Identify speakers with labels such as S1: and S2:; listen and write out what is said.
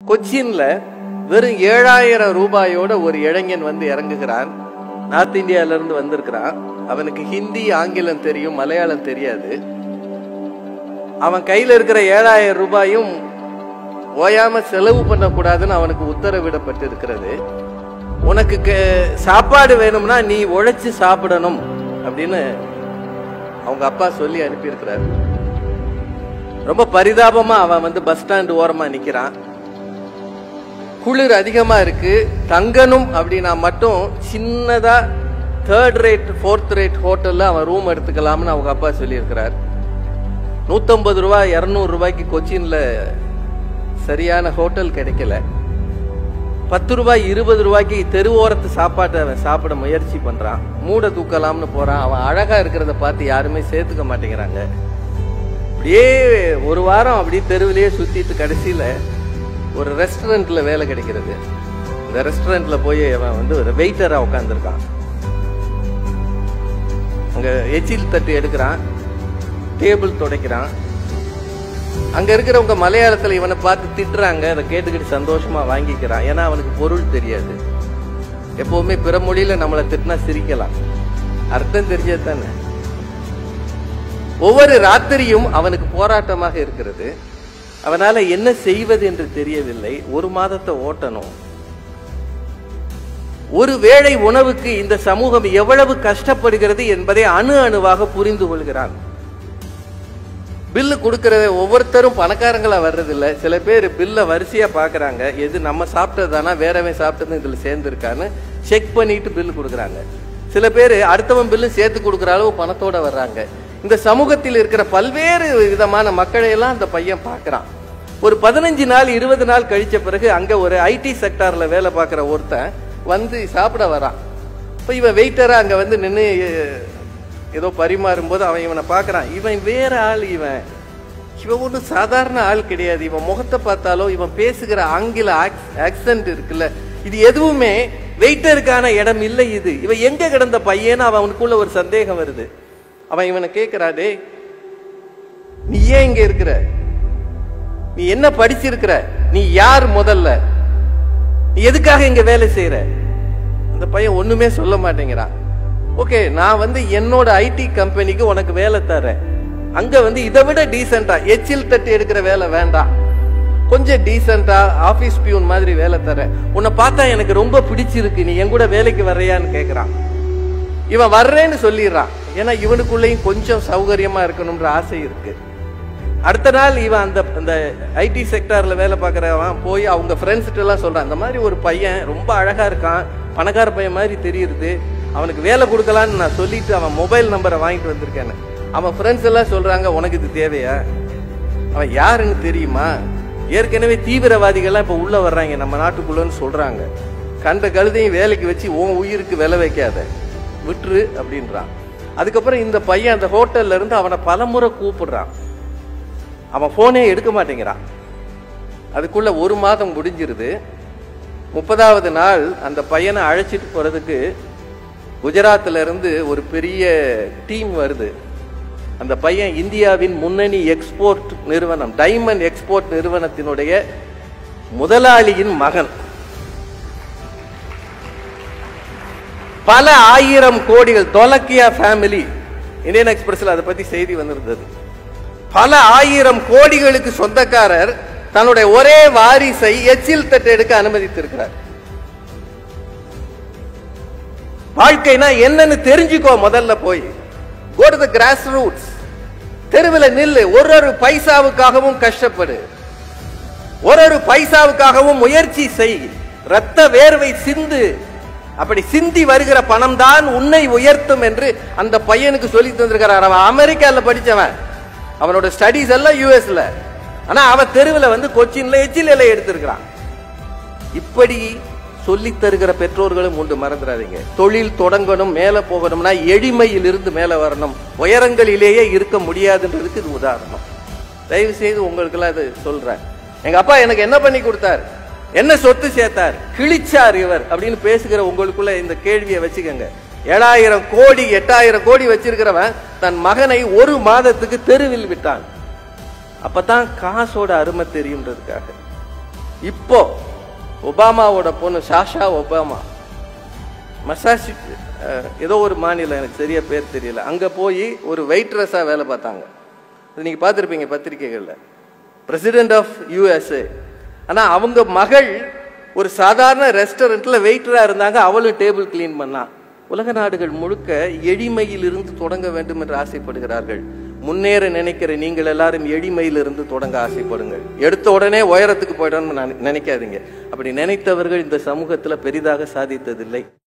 S1: கொச்சின்ல வெறும் ஏழாயிரம் ரூபாயோட ஒரு இளைஞன் வந்து இறங்குகிறான் நார்த் இந்தியால இருந்து வந்திருக்கிறான் அவனுக்கு ஹிந்தி ஆங்கிலம் தெரியும் மலையாளம் தெரியாது அவன் கையில இருக்கிற ஏழாயிரம் ரூபாயும் ஓயாம செலவு பண்ணக்கூடாதுன்னு அவனுக்கு உத்தரவிடப்பட்டு இருக்கிறது உனக்கு க- சாப்பாடு வேணும்னா நீ உழைச்சு சாப்பிடணும் அப்படின்னு அவங்க அப்பா சொல்லி அனுப்பியிருக்கிறாரு ரொம்ப பரிதாபமா அவன் வந்து பஸ் ஸ்டாண்ட் ஓரமா நிக்கிறான் குளிர் அதிகமா இருக்கு தங்கணும் அப்படின்னா மட்டும் சின்னதா தேர்ட் ரேட் ஃபோர்த் ரேட் ஹோட்டல்ல அவன் ரூம் எடுத்துக்கலாம்னு அவங்க அப்பா சொல்லியிருக்கிறார் நூத்தம்பது ரூபாய் இருநூறு ரூபாய்க்கு கொச்சின்ல சரியான ஹோட்டல் கிடைக்கல பத்து ரூபாய் இருபது ரூபாய்க்கு தெருவோரத்து சாப்பாட்டை அவன் சாப்பிட முயற்சி பண்றான் மூட தூக்கலாம்னு போறான் அவன் அழகா இருக்கிறத பார்த்து யாருமே சேர்த்துக்க மாட்டேங்கிறாங்க அப்படியே ஒரு வாரம் அப்படியே தெருவிலேயே சுத்திட்டு கடைசியில ஒரு ரெஸ்டாரண்ட்ல வேலை கிடைக்கிறது இந்த ரெஸ்டாரண்ட்ல போய் அவன் வந்து ஒரு வெயிட்டரா உட்காந்துருக்கான் அங்க எச்சில் தட்டு எடுக்கிறான் டேபிள் துடைக்கிறான் அங்க இருக்கிறவங்க மலையாளத்துல இவனை பார்த்து திட்டுறாங்க அதை கேட்டுக்கிட்டு சந்தோஷமா வாங்கிக்கிறான் ஏன்னா அவனுக்கு பொருள் தெரியாது எப்பவுமே பிற மொழியில நம்மளை திட்டினா சிரிக்கலாம் அர்த்தம் தெரிஞ்சது தானே ஒவ்வொரு ராத்திரியும் அவனுக்கு போராட்டமாக இருக்கிறது அவனால என்ன செய்வது என்று தெரியவில்லை ஒரு மாதத்தை ஓட்டணும் ஒரு வேளை உணவுக்கு இந்த சமூகம் எவ்வளவு கஷ்டப்படுகிறது என்பதை அணு அணுவாக புரிந்து கொள்கிறான் பில்லு கொடுக்கற ஒவ்வொருத்தரும் பணக்காரங்களா வர்றதில்ல சில பேர் பில்ல வரிசையா பாக்குறாங்க எது நம்ம சாப்பிட்டதானா வேறவன் சாப்பிட்டது இதுல சேர்ந்துருக்கான்னு செக் பண்ணிட்டு பில்லு கொடுக்குறாங்க சில பேர் அடுத்தவன் பில்லு சேர்த்து கொடுக்குற அளவு பணத்தோட வர்றாங்க இந்த சமூகத்தில் இருக்கிற பல்வேறு விதமான மக்களை எல்லாம் அந்த பையன் பார்க்கறான் ஒரு பதினஞ்சு நாள் இருபது நாள் கழிச்ச பிறகு அங்க ஒரு ஐடி செக்டார்ல வேலை பார்க்குற ஒருத்தன் வந்து சாப்பிட வரான் இப்போ இவன் வெயிட்டரா அங்க வந்து நின்று ஏதோ பரிமாறும் போது அவன் இவனை பார்க்கறான் இவன் வேற ஆள் இவன் இவன் ஒன்றும் சாதாரண ஆள் கிடையாது இவன் முகத்தை பார்த்தாலோ இவன் பேசுகிற ஆங்கில ஆக்சென்ட் இருக்குல்ல இது எதுவுமே வெயிட்டருக்கான இடம் இல்லை இது இவன் எங்க கிடந்த பையன்னு அவனுக்குள்ள ஒரு சந்தேகம் வருது அவன் இவனை கேட்கிறா டேய் நீ ஏன் இங்க இருக்கிற நீ என்ன படிச்சிருக்கிற நீ யார் முதல்ல நீ எதுக்காக இங்க வேலை செய்யற அந்த பையன் ஒண்ணுமே சொல்ல மாட்டேங்கிறான் ஓகே நான் வந்து என்னோட ஐடி கம்பெனிக்கு உனக்கு வேலை தரேன் அங்க வந்து இதை விட டீசெண்டா எச்சில் தட்டி எடுக்கிற வேலை வேண்டாம் கொஞ்சம் டீசெண்டா ஆபீஸ் பியூன் மாதிரி வேலை தரேன் உன்னை பார்த்தா எனக்கு ரொம்ப பிடிச்சிருக்கு நீ என் கூட வேலைக்கு வர்றியான்னு கேக்குறான் இவன் வர்றேன்னு சொல்லிடுறான் ஏன்னா இவனுக்குள்ளேயும் கொஞ்சம் சௌகரியமா இருக்கணும்ன்ற ஆசை இருக்கு அடுத்த நாள் இவன் அந்த அந்த ஐடி செக்டார்ல வேலை பார்க்கறவன் போய் அவங்க ஃப்ரெண்ட்ஸ்கிட்ட எல்லாம் சொல்றான் இந்த மாதிரி ஒரு பையன் ரொம்ப அழகா இருக்கான் பணக்கார பையன் மாதிரி தெரியுது அவனுக்கு வேலை கொடுக்கலான்னு நான் சொல்லிட்டு அவன் மொபைல் நம்பரை வாங்கிட்டு வந்திருக்கேன்னு அவன் ஃப்ரெண்ட்ஸ் எல்லாம் சொல்றாங்க உனக்கு இது தேவையா அவன் யாருன்னு தெரியுமா ஏற்கனவே தீவிரவாதிகள்லாம் இப்ப உள்ள வர்றாங்க நம்ம நாட்டுக்குள்ளன்னு சொல்றாங்க கண்ட கழுதையும் வேலைக்கு வச்சு உன் உயிருக்கு விலை வைக்காத விட்டுரு அப்படின்றான் அதுக்கப்புறம் இந்த பையன் அந்த ஹோட்டல்ல இருந்து அவனை பலமுறை கூப்பிடுறான் அவன் போனே எடுக்க மாட்டேங்கிறான் அதுக்குள்ள ஒரு மாதம் முடிஞ்சிருது முப்பதாவது நாள் அந்த பையனை அழைச்சிட்டு போறதுக்கு குஜராத்ல இருந்து ஒரு பெரிய டீம் வருது அந்த பையன் இந்தியாவின் முன்னணி எக்ஸ்போர்ட் நிறுவனம் டைமண்ட் எக்ஸ்போர்ட் நிறுவனத்தினுடைய முதலாளியின் மகன் பல ஆயிரம் கோடிகள் தொலக்கியா ஃபேமிலி இந்தியன் எக்ஸ்பிரஸ்ல அதை பத்தி செய்தி வந்திருந்தது பல ஆயிரம் கோடிகளுக்கு சொந்தக்காரர் தன்னுடைய ஒரே வாரிசை எச்சில் தட்டு எடுக்க அனுமதித்திருக்கிறார் வாழ்க்கைனா என்னன்னு தெரிஞ்சுக்கோ முதல்ல போய் go to the grass roots தெருவில் நில்லு ஒரு ஒரு பைசாவுக்காகவும் கஷ்டப்படு ஒரு ஒரு பைசாவுக்காகவும் முயற்சி செய் ரத்த வேர்வை சிந்து அப்படி சிந்தி வருகிற பணம் தான் உன்னை உயர்த்தும் என்று அந்த பையனுக்கு சொல்லி தந்திருக்கிறார் அவன் அமெரிக்கால படிச்சவன் அவனோட ஸ்டடீஸ் எல்லாம் யூஎஸ்ல ஆனா அவன் தெருவில் வந்து கொச்சின்ல எச்சில் இலை எடுத்திருக்கிறான் இப்படி சொல்லித் தருகிற பெற்றோர்களும் உண்டு மறந்துடாதீங்க தொழில் தொடங்கணும் மேல போகணும்னா எளிமையில் இருந்து மேல வரணும் உயரங்களிலேயே இருக்க முடியாதுன்றதுக்கு இது உதாரணம் தயவு செய்து உங்களுக்கெல்லாம் இது சொல்றேன் எங்க அப்பா எனக்கு என்ன பண்ணி கொடுத்தார் என்ன சொத்து சேர்த்தார் கிழிச்சார் இவர் அப்படின்னு பேசுகிற உங்களுக்குள்ள இந்த கேள்வியை வச்சுக்கோங்க ஏழாயிரம் கோடி எட்டாயிரம் கோடி வச்சிருக்கிறவன் தன் மகனை ஒரு மாதத்துக்கு தெருவில் விட்டான் அப்பதான் காசோட அருமை தெரியுன்றதுக்காக இப்போ ஒபாமாவோட பொண்ணு சாஷா ஒபாமா மசாசி அஹ், ஏதோ ஒரு மாநிலம் எனக்கு சரியா பேர் தெரியல அங்க போய் ஒரு வெயிட்ரஸா வேலை பார்த்தாங்க இது நீங்க பார்த்துருப்பீங்க பத்திரிகைகள்ல பிரசிடென்ட் ஆஃப் யூஎஸ்ஏ ஆனா அவங்க மகள் ஒரு சாதாரண ரெஸ்டாரண்ட்ல வெயிட்டரா இருந்தாங்க அவளும் டேபிள் கிளீன் பண்ணா உலக நாடுகள் முழுக்க எளிமையிலிருந்து தொடங்க வேண்டும் என்று ஆசைப்படுகிறார்கள் முன்னேற நினைக்கிற நீங்கள் எல்லாரும் எளிமையிலிருந்து தொடங்க ஆசைப்படுங்கள் எடுத்த உடனே உயரத்துக்கு போயிடணும்னு நினை- நினைக்காதீங்க அப்படி நினைத்தவர்கள் இந்த சமூகத்துல பெரிதாக சாதித்ததில்லை